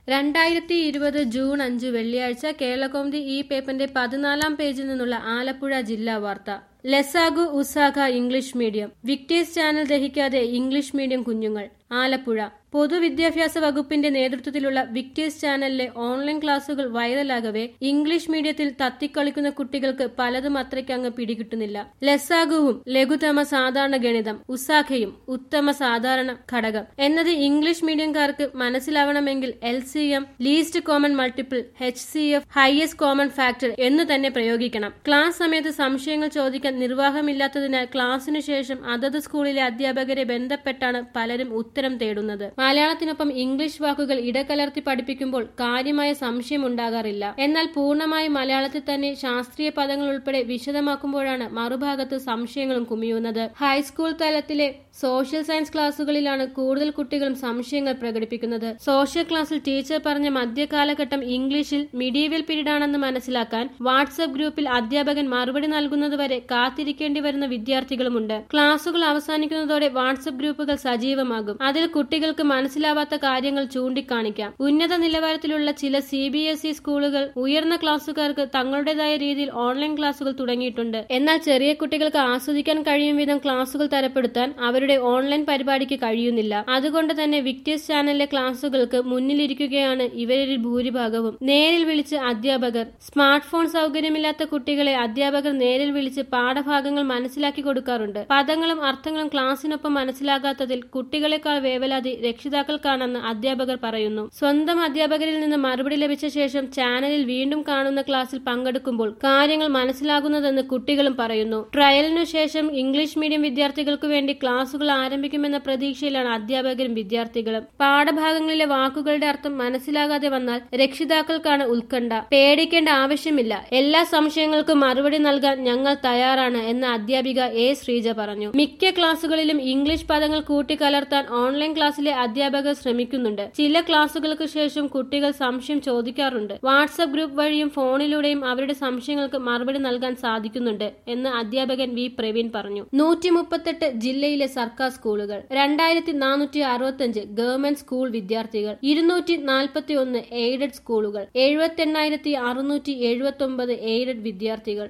രണ്ടായിരത്തി ഇരുപത് ജൂൺ അഞ്ച് വെള്ളിയാഴ്ച കേരളകൗമുദി ഈ പേപ്പറിന്റെ പതിനാലാം പേജിൽ നിന്നുള്ള ആലപ്പുഴ ജില്ലാ വാർത്ത ലെസാഗു ഉസാഖ ഇംഗ്ലീഷ് മീഡിയം വിക്ടേഴ്സ് ചാനൽ ദഹിക്കാതെ ഇംഗ്ലീഷ് മീഡിയം കുഞ്ഞുങ്ങൾ ആലപ്പുഴ പൊതുവിദ്യാഭ്യാസ വകുപ്പിന്റെ നേതൃത്വത്തിലുള്ള വിക്ടേഴ്സ് ചാനലിലെ ഓൺലൈൻ ക്ലാസുകൾ വൈറലാകവെ ഇംഗ്ലീഷ് മീഡിയത്തിൽ തത്തിക്കളിക്കുന്ന കുട്ടികൾക്ക് പലതും അത്രയ്ക്കങ്ങ് പിടികിട്ടുന്നില്ല ലെസാഗുവും ലഘുതമ സാധാരണ ഗണിതം ഉസാഖയും ഉത്തമ സാധാരണ ഘടകം എന്നത് ഇംഗ്ലീഷ് മീഡിയംകാർക്ക് മനസ്സിലാവണമെങ്കിൽ L C M least common multiple H C F highest common factor എന്നു തന്നെ പ്രയോഗിക്കണം ക്ലാസ് സമയത്ത് സംശയങ്ങൾ ചോദിക്കാൻ നിർവാഹമില്ലാത്തതിനാൽ ക്ലാസ്സിനു ശേഷം അതത് സ്കൂളിലെ അധ്യാപകരെ ബന്ധപ്പെട്ടാണ് പലരും ഉത്തരം തേടുന്നത് മലയാളത്തിനൊപ്പം ഇംഗ്ലീഷ് വാക്കുകൾ ഇടകലർത്തി പഠിപ്പിക്കുമ്പോൾ കാര്യമായ സംശയം ഉണ്ടാകാറില്ല എന്നാൽ പൂർണ്ണമായി മലയാളത്തിൽ തന്നെ ശാസ്ത്രീയ പദങ്ങൾ ഉൾപ്പെടെ വിശദമാക്കുമ്പോഴാണ് മറുഭാഗത്ത് സംശയങ്ങളും കുമിയുന്നത് ഹൈസ്കൂൾ തലത്തിലെ സോഷ്യൽ സയൻസ് ക്ലാസുകളിലാണ് കൂടുതൽ കുട്ടികളും സംശയങ്ങൾ പ്രകടിപ്പിക്കുന്നത് സോഷ്യൽ ക്ലാസ്സിൽ ടീച്ചർ പറഞ്ഞ മധ്യകാലഘട്ടം ഇംഗ്ലീഷിൽ മിഡീവൽ പീരീഡ് ആണെന്ന് മനസ്സിലാക്കാൻ വാട്സ്ആപ്പ് ഗ്രൂപ്പിൽ അധ്യാപകൻ മറുപടി നൽകുന്നതുവരെ കാത്തിരിക്കേണ്ടി വരുന്ന വിദ്യാർത്ഥികളുമുണ്ട് ക്ലാസുകൾ അവസാനിക്കുന്നതോടെ വാട്സ്ആപ്പ് ഗ്രൂപ്പുകൾ സജീവമാകും അതിൽ കുട്ടികൾക്ക് മനസ്സിലാവാത്ത കാര്യങ്ങൾ ചൂണ്ടിക്കാണിക്കാം ഉന്നത നിലവാരത്തിലുള്ള ചില സി ബി എസ് ഇ സ്കൂളുകൾ ഉയർന്ന ക്ലാസ്സുകാർക്ക് തങ്ങളുടേതായ രീതിയിൽ ഓൺലൈൻ ക്ലാസുകൾ തുടങ്ങിയിട്ടുണ്ട് എന്നാൽ ചെറിയ കുട്ടികൾക്ക് ആസ്വദിക്കാൻ കഴിയും വിധം ക്ലാസുകൾ തരപ്പെടുത്താൻ അവരുടെ ഓൺലൈൻ പരിപാടിക്ക് കഴിയുന്നില്ല അതുകൊണ്ട് തന്നെ വിക്ടേഴ്സ് ചാനലിലെ ക്ലാസുകൾക്ക് മുന്നിലിരിക്കുകയാണ് ഇവരിൽ ഭൂരിഭാഗവും നേരിൽ വിളിച്ച് അധ്യാപകർ സ്മാർട്ട് ഫോൺ സൗകര്യമില്ലാത്ത കുട്ടികളെ അധ്യാപകർ നേരിൽ വിളിച്ച് പാഠഭാഗങ്ങൾ മനസ്സിലാക്കി കൊടുക്കാറുണ്ട് പദങ്ങളും അർത്ഥങ്ങളും ക്ലാസ്സിനൊപ്പം മനസ്സിലാകാത്തതിൽ കുട്ടികളെക്കാൾ വേവലാതി രക്ഷിതാക്കൾക്കാണെന്ന് അധ്യാപകർ പറയുന്നു സ്വന്തം അധ്യാപകരിൽ നിന്ന് മറുപടി ലഭിച്ച ശേഷം ചാനലിൽ വീണ്ടും കാണുന്ന ക്ലാസ്സിൽ പങ്കെടുക്കുമ്പോൾ കാര്യങ്ങൾ മനസ്സിലാകുന്നതെന്ന് കുട്ടികളും പറയുന്നു ട്രയലിനു ശേഷം ഇംഗ്ലീഷ് മീഡിയം വിദ്യാർത്ഥികൾക്ക് വേണ്ടി ക്ലാസുകൾ ആരംഭിക്കുമെന്ന പ്രതീക്ഷയിലാണ് അധ്യാപകരും വിദ്യാർത്ഥികളും പാഠഭാഗങ്ങളിലെ വാക്കുകളുടെ അർത്ഥം മനസ്സിലാകാതെ വന്നാൽ രക്ഷിതാക്കൾക്കാണ് ഉത്കണ്ഠ പേടിക്കേണ്ട ആവശ്യമില്ല എല്ലാ സംശയങ്ങൾക്കും മറുപടി നൽകാൻ ഞങ്ങൾ തയ്യാറാണ് എന്ന അധ്യാപിക എ ശ്രീജ പറഞ്ഞു മിക്ക ക്ലാസുകളിലും ഇംഗ്ലീഷ് പദങ്ങൾ കൂട്ടിക്കലർത്താൻ ഓൺലൈൻ ക്ലാസ്സിലെ അധ്യാപകർ ശ്രമിക്കുന്നുണ്ട് ചില ക്ലാസുകൾക്ക് ശേഷം കുട്ടികൾ സംശയം ചോദിക്കാറുണ്ട് വാട്സ്ആപ്പ് ഗ്രൂപ്പ് വഴിയും ഫോണിലൂടെയും അവരുടെ സംശയങ്ങൾക്ക് മറുപടി നൽകാൻ സാധിക്കുന്നുണ്ട് എന്ന് അധ്യാപകൻ വി പ്രവീൺ പറഞ്ഞു നൂറ്റി മുപ്പത്തെട്ട് ജില്ലയിലെ സർക്കാർ സ്കൂളുകൾ രണ്ടായിരത്തി നാനൂറ്റി അറുപത്തിയഞ്ച് ഗവൺമെന്റ് സ്കൂൾ വിദ്യാർത്ഥികൾ ഇരുന്നൂറ്റി നാൽപ്പത്തി ഒന്ന് എയ്ഡഡ് സ്കൂളുകൾ എഴുപത്തി എണ്ണായിരത്തി അറുന്നൂറ്റി എഴുപത്തി ഒമ്പത് എയ്ഡഡ് വിദ്യാർത്ഥികൾ